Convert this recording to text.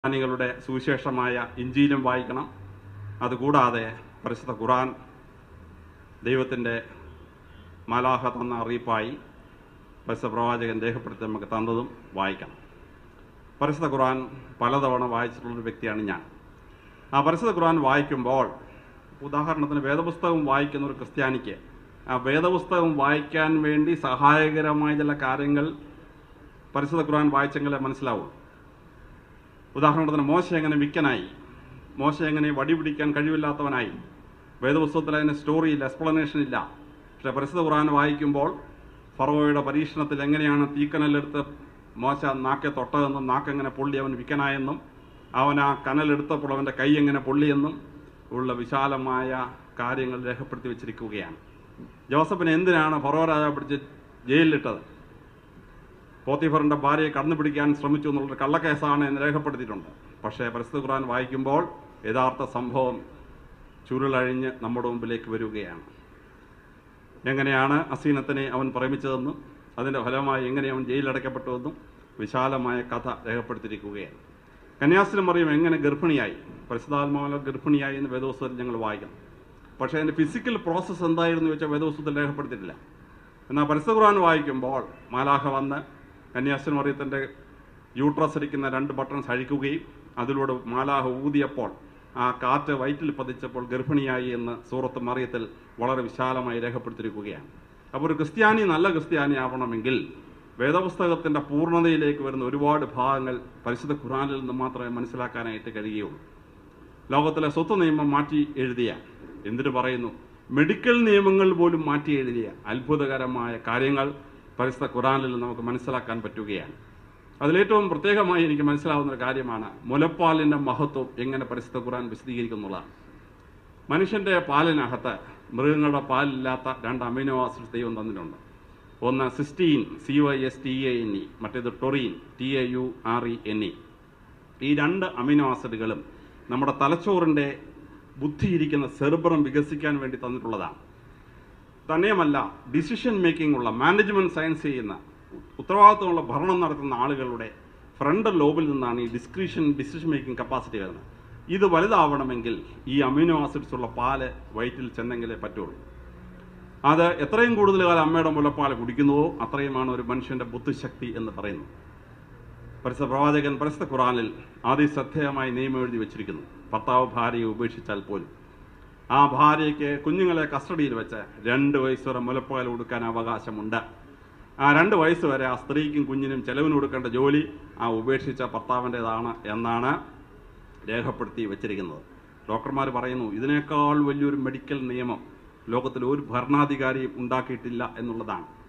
ജ്ഞാനികളുടെ സുവിശേഷമായ ഇഞ്ചിയിലും വായിക്കണം അതുകൂടാതെ പരിശുദ്ധ ഖുറാൻ ദൈവത്തിൻ്റെ മാലാഹ തന്ന അറിയിപ്പായി പരിശുദ്ധ പ്രവാചകൻ രേഖപ്പെടുത്തി നമുക്ക് തന്നതും വായിക്കണം പരിശുദ്ധ ഖുറാൻ പലതവണ വായിച്ചിട്ടുള്ളൊരു വ്യക്തിയാണ് ഞാൻ ആ പരിശുദ്ധ ഖുറാൻ വായിക്കുമ്പോൾ ഉദാഹരണത്തിന് വേദപുസ്തകം വായിക്കുന്ന ഒരു ക്രിസ്ത്യാനിക്ക് ആ വേദപുസ്തകം വായിക്കാൻ വേണ്ടി സഹായകരമായ ചില കാര്യങ്ങൾ പരിശുദ്ധ ഖുറാൻ വായിച്ചെങ്കിലേ മനസ്സിലാവൂ ഉദാഹരണത്തിന് മോശ എങ്ങനെ വിക്കനായി മോശ എങ്ങനെ വടി പിടിക്കാൻ കഴിവില്ലാത്തവനായി വേദപുസ്തകത്തിൽ അതിന് സ്റ്റോറിയില്ല എക്സ്പ്ലനേഷൻ ഇല്ല പക്ഷെ പരിശുദ്ധ ഖുറാൻ വായിക്കുമ്പോൾ ഫറവോയുടെ പരീക്ഷണത്തിൽ എങ്ങനെയാണ് തീക്കനലെടുത്ത് മോശ നാക്കെ തൊട്ടതെന്നും നാക്കെങ്ങനെ പൊള്ളി അവൻ വിക്കനായെന്നും അവൻ ആ കനലെടുത്തപ്പോൾ അവൻ്റെ കൈ എങ്ങനെ പൊള്ളിയെന്നും ഉള്ള വിശാലമായ കാര്യങ്ങൾ രേഖപ്പെടുത്തി വെച്ചിരിക്കുകയാണ് ജോസഫിനെ എന്തിനാണ് ഫറോ രാജാവ് പിടിച്ച് ജയിലിലിട്ടത് പോത്തിഫറിന്റെ ഭാര്യയെ കടന്നു പിടിക്കാൻ ശ്രമിച്ചു എന്നുള്ളൊരു കള്ളക്കേസാണ് എന്ന് രേഖപ്പെടുത്തിയിട്ടുണ്ട് പക്ഷേ പരിശുദ്ധ ഖുർആൻ വായിക്കുമ്പോൾ യഥാർത്ഥ സംഭവം ചുരുളഴിഞ്ഞ് നമ്മുടെ മുമ്പിലേക്ക് വരികയാണ് എങ്ങനെയാണ് അസീനത്തിനെ അവൻ പ്രേമിച്ചതെന്നും അതിൻ്റെ ഫലമായി എങ്ങനെ അവൻ ജയിലടയ്ക്കപ്പെട്ടുവെന്നും വിശാലമായ കഥ രേഖപ്പെടുത്തിയിരിക്കുകയാണ് കന്യാസ്ത്രീ മറിയം എങ്ങനെ ഗർഭിണിയായി പരിശുദ്ധാത്മാവിനെ ഗർഭിണിയായി എന്ന് വേദോസ്തത്തിൽ ഞങ്ങൾ വായിക്കണം പക്ഷേ അതിൻ്റെ ഫിസിക്കൽ പ്രോസസ്സ് എന്തായിരുന്നു വെച്ചാൽ വേദോസ്തത്തിൽ രേഖപ്പെടുത്തിയിട്ടില്ല എന്നാൽ പരിശുദ്ധ ഖുർആൻ വായിക്കുമ്പോൾ മാലാഹ വന്ന് കന്യാസ്ത്രീ മറിയത്തിൻ്റെ യൂട്രസ് ഇരിക്കുന്ന രണ്ട് ബട്ടൺസ് അഴിക്കുകയും അതിലൂടെ മാലാഹ ഊതിയപ്പോൾ ആ കാറ്റ് വയറ്റിൽ പതിച്ചപ്പോൾ ഗർഭിണിയായി എന്ന് സൂറത്ത് മറിയത്തിൽ വളരെ വിശാലമായി രേഖപ്പെടുത്തിയിരിക്കുകയാണ് അപ്പോൾ ഒരു ക്രിസ്ത്യാനി നല്ല ക്രിസ്ത്യാനി ആവണമെങ്കിൽ വേദപുസ്തകത്തിൻ്റെ പൂർണ്ണതയിലേക്ക് വരുന്ന ഒരുപാട് ഭാഗങ്ങൾ പരിശുദ്ധ ഖുറാനിൽ നിന്ന് മാത്രമേ മനസ്സിലാക്കാനായിട്ട് കഴിയുകയുള്ളൂ ലോകത്തിലെ സ്വത്ത് നിയമം മാറ്റി എഴുതിയ എന്തിനു പറയുന്നു മെഡിക്കൽ നിയമങ്ങൾ പോലും മാറ്റി എഴുതിയ അത്ഭുതകരമായ കാര്യങ്ങൾ പരിശുദ്ധ ഖുറാനിൽ നമുക്ക് മനസ്സിലാക്കാൻ പറ്റുകയാണ് അതിലേറ്റവും പ്രത്യേകമായി എനിക്ക് മനസ്സിലാവുന്ന ഒരു കാര്യമാണ് മുലപ്പാലിൻ്റെ മഹത്വം എങ്ങനെ പരിശുദ്ധ ഖുറാൻ വിശദീകരിക്കുന്നുള്ളതാണ് മനുഷ്യൻ്റെ പാലിനകത്ത് മൃഗങ്ങളുടെ പാലില്ലാത്ത രണ്ട് അമിനോ ആസിഡ് ദൈവം തന്നിട്ടുണ്ട് ഒന്ന് cysteine C Y S T A N E മറ്റേത് taurine T A U R E N E ഈ രണ്ട് അമിനോ ആസിഡുകളും നമ്മുടെ തലച്ചോറിൻ്റെ ബുദ്ധിയിരിക്കുന്ന സെർബറം വികസിക്കാൻ വേണ്ടി തന്നിട്ടുള്ളതാണ് തന്നെയുമല്ല ഡിസിഷൻ മേക്കിംഗ് ഉള്ള മാനേജ്മെന്റ് സയൻസ് ചെയ്യുന്ന ഉത്തരവാദിത്തമുള്ള ഭരണം നടത്തുന്ന ആളുകളുടെ ഫ്രണ്ടൽ ലോബിൽ നിന്നാണ് ഈ ഡിസ്ക്രിഷൻ ഡിസിഷൻ മേക്കിംഗ് കപ്പാസിറ്റി വരുന്നത് ഇത് വലുതാവണമെങ്കിൽ ഈ അമിനോ ആസിഡ്സ് ഉള്ള പാല് വയറ്റിൽ ചെന്നെങ്കിലേ പറ്റുള്ളൂ അത് എത്രയും കൂടുതൽ കാലം അമ്മയുടെ മുലപ്പാൽ കുടിക്കുന്നുവോ അത്രയുമാണ് ഒരു മനുഷ്യന്റെ ബുദ്ധിശക്തി എന്ന് പറയുന്നത് പരിശുദ്ധ പ്രവാചകൻ പരിശുദ്ധ ഖുറാനിൽ അതിശ്രദ്ധേയമായി നിയമം എഴുതി വെച്ചിരിക്കുന്നു ഭർത്താവ് ഭാര്യയെ ഉപേക്ഷിച്ചാൽ പോലും ആ ഭാര്യയ്ക്ക് കുഞ്ഞുങ്ങളെ കസ്റ്റഡിയിൽ വെച്ച് രണ്ട് വയസ്സ് വരെ മുലപ്പാൽ കൊടുക്കാൻ അവകാശമുണ്ട് ആ രണ്ട് വയസ്സ് വരെ ആ സ്ത്രീക്കും കുഞ്ഞിനും ചെലവിന് കൊടുക്കേണ്ട ജോലി ആ ഉപേക്ഷിച്ച ഭർത്താവിൻ്റെതാണ് എന്നാണ് രേഖപ്പെടുത്തി വെച്ചിരിക്കുന്നത് ഡോക്ടർമാർ പറയുന്നു ഇതിനേക്കാൾ വലിയൊരു മെഡിക്കൽ നിയമം ലോകത്തിൽ ഒരു ഭരണാധികാരിയും ഉണ്ടാക്കിയിട്ടില്ല എന്നുള്ളതാണ്